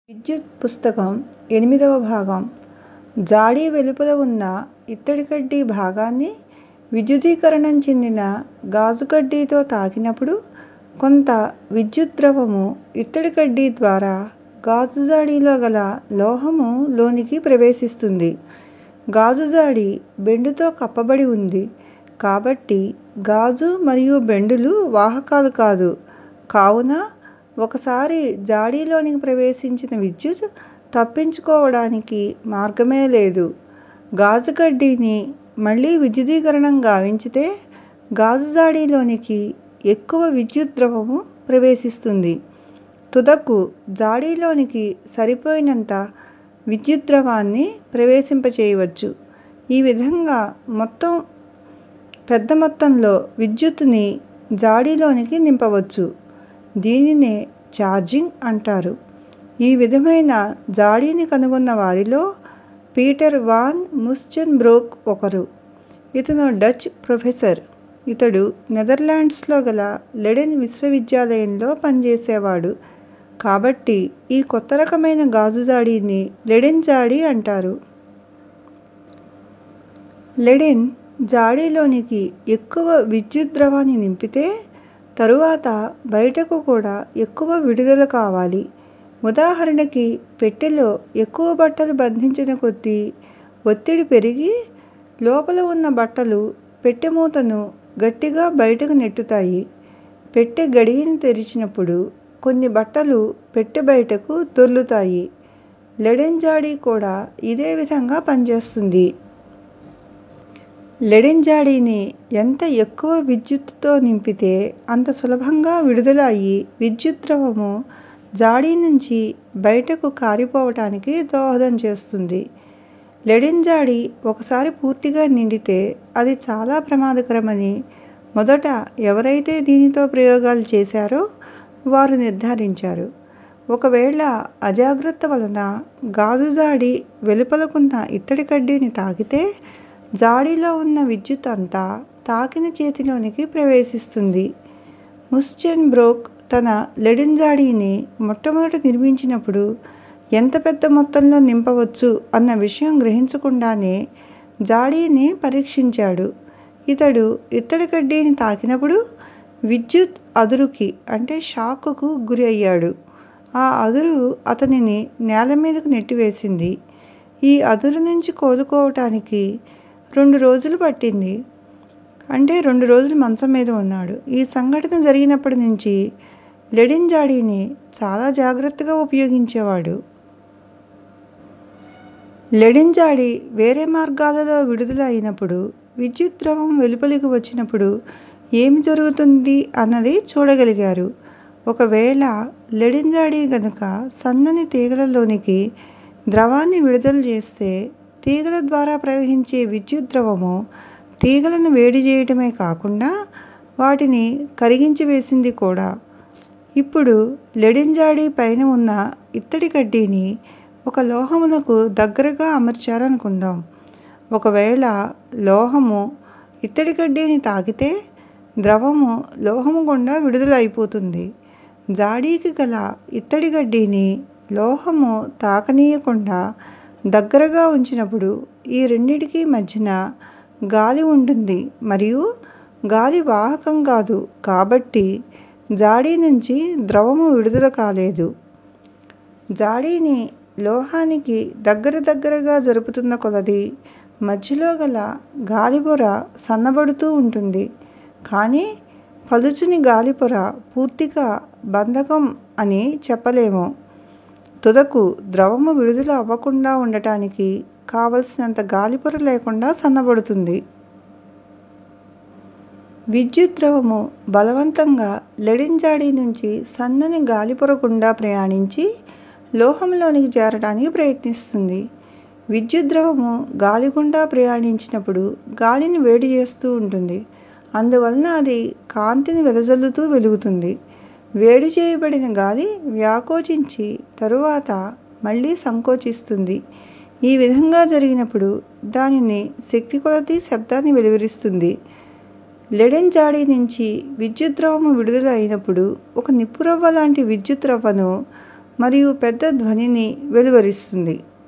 విద్యుత్ పుస్తకం ఎనిమిదవ భాగం జాడీ వెలుపల ఉన్న ఇత్తడి కడ్డీ భాగాన్ని విద్యుదీకరణం చెందిన గాజు కడ్డీతో తాకినప్పుడు కొంత విద్యుత్ ద్రవము ఇత్తడి కడ్డీ ద్వారా గాజు జాడీలో గల లోహము లోనికి ప్రవేశిస్తుంది. గాజు జాడీ బెండుతో కప్పబడి ఉంది కాబట్టి గాజు మరియు బెండులు వాహకాలు కాదు కావున ఒకసారి జాడీలోనికి ప్రవేశించిన విద్యుత్ తప్పించుకోవడానికి మార్గమే లేదు. గాజు కడ్డీని మళ్ళీ విద్యుదీకరణం గావించితే గాజు జాడీలోనికి ఎక్కువ విద్యుత్ ద్రవము ప్రవేశిస్తుంది. తుదకు జాడీలోనికి సరిపోయినంత విద్యుత్ ద్రవాన్ని ప్రవేశింపచేయవచ్చు. ఈ విధంగా మొత్తం పెద్ద మొత్తంలో విద్యుత్తుని జాడీలోనికి నింపవచ్చు. దీనినే ఛార్జింగ్ అంటారు. ఈ విధమైన జాడీని కనుగొన్న వారిలో పీటర్ వాన్ ముస్చెన్బ్రోక్ ఒకరు. ఇతను డచ్ ప్రొఫెసర్. ఇతడు నెదర్లాండ్స్ లో గల లెడెన్ విశ్వవిద్యాలయంలో పనిచేసేవాడు కాబట్టి ఈ కొత్త రకమైన గాజు జాడీని లెడెన్ జాడీ అంటారు. లెడెన్ జాడీలోనికి ఎక్కువ విద్యుత్ ద్రవాన్ని నింపితే తరువాత బయటకు కూడా ఎక్కువ విడుదల కావాలి. ఉదాహరణకి పెట్టెలో ఎక్కువ బట్టలు బంధించిన కొద్దీ ఒత్తిడి పెరిగి లోపల ఉన్న బట్టలు పెట్టె మూతను గట్టిగా బయటకు నెట్టుతాయి. పెట్టె గడియను తెరిచినప్పుడు కొన్ని బట్టలు పెట్టె బయటకు దొర్లుతాయి. లెడెన్ జాడీ కూడా ఇదే విధంగా పనిచేస్తుంది. లెడెన్ జాడీని ఎంత ఎక్కువ విద్యుత్తుతో నింపితే అంత సులభంగా విడుదల అయి విద్యుత్ ద్రవము జాడీ నుంచి బయటకు కారిపోవటానికి దోహదం చేస్తుంది. లెడెన్ జాడీ ఒకసారి పూర్తిగా నిండితే అది చాలా ప్రమాదకరమని మొదట ఎవరైతే దీనితో ప్రయోగాలు చేశారో వారు నిర్ధారించారు. ఒకవేళ అజాగ్రత్త వలన గాజు జాడీ వెలుపలకున్న ఇత్తడి కడ్డీని తాకితే జాడీలో ఉన్న విద్యుత్ అంతా తాకిన చేతిలోనికి ప్రవేశిస్తుంది. ముస్చెన్బ్రోక్ తన లెడెన్ జాడీని మొట్టమొదట నిర్మించినప్పుడు ఎంత పెద్ద మొత్తంలో నింపవచ్చు అన్న విషయం గ్రహించకుండానే జాడీని పరీక్షించాడు. ఇతడు ఇత్తడి కడ్డీని తాకినప్పుడు విద్యుత్ అదురుకి అంటే షాక్ కు గురి అయ్యాడు. ఆ అదురు అతనిని నేలమీదకు నెట్టివేసింది. ఈ అదురు నుంచి కోలుకోవటానికి రెండు రోజులు పట్టింది. అంటే రెండు రోజులు మంచం మీద ఉన్నాడు. ఈ సంఘటన జరిగినప్పటి నుంచి లెడెన్ జాడీని చాలా జాగ్రత్తగా ఉపయోగించేవాడు. లెడెన్ జాడీ వేరే మార్గాలలో విడుదల అయినప్పుడు విద్యుత్ ద్రవం వెలుపలికి వచ్చినప్పుడు ఏమి జరుగుతుంది అన్నది చూడగలిగారు. ఒకవేళ లెడెన్ జాడీ గనుక సన్నని తీగలలోనికి ద్రవాన్ని విడుదల చేస్తే తీగల ద్వారా ప్రవహించే విద్యుత్ ద్రవము తీగలను వేడి చేయటమే కాకుండా వాటిని కరిగించి వేసింది కూడా. ఇప్పుడు లెడెన్ జాడీ పైన ఉన్న ఇత్తడి కడ్డీని ఒక లోహమునకు దగ్గరగా అమర్చారనుకుందాం. ఒకవేళ లోహము ఇత్తడి కడ్డీని తాకితే ద్రవము లోహము గుండా విడుదల అయిపోతుంది. జాడీకి గల ఇత్తడి కడ్డీని లోహము తాకనీయకుండా దగ్గరగా ఉంచినప్పుడు ఈ రెండిటికీ మధ్యన గాలి ఉంటుంది మరియు గాలి వాహకం కాదు కాబట్టి జాడీ నుంచి ద్రవము విడుదల కాలేదు. జాడీని లోహానికి దగ్గర దగ్గరగా జరుపుతున్న కొలదీ మధ్యలో గల గాలిపొర సన్నబడుతూ ఉంటుంది. కానీ పలుచని గాలిపొర పూర్తిగా బంధకం అని చెప్పలేము. తుదకు ద్రవము విడుదల అవ్వకుండా ఉండటానికి కావలసినంత గాలిపొర లేకుండా సన్నబడుతుంది. విద్యుత్ ద్రవము బలవంతంగా లెడెన్ జాడీ నుంచి సన్నని గాలిపొర గుండా ప్రయాణించి లోహములోనికి చేరటానికి ప్రయత్నిస్తుంది. విద్యుత్ ద్రవము గాలి గుండా ప్రయాణించినప్పుడు గాలిని వేడి చేస్తూ ఉంటుంది. అందువలన అది కాంతిని వెదజల్లుతూ వెలుగుతుంది. వేడి చేయబడిన గాలి వ్యాకోచించి తరువాత మళ్ళీ సంకోచిస్తుంది. ఈ విధంగా జరిగినప్పుడు దానిని శక్తి కొలదీ శబ్దాన్ని వెలువరిస్తుంది. లెడెన్ జాడీ నుంచి విద్యుత్ ద్రవము విడుదల అయినప్పుడు ఒక నిప్పురవ్వ లాంటి విద్యుత్ రవ్వను మరియు పెద్ద ధ్వనిని వెలువరిస్తుంది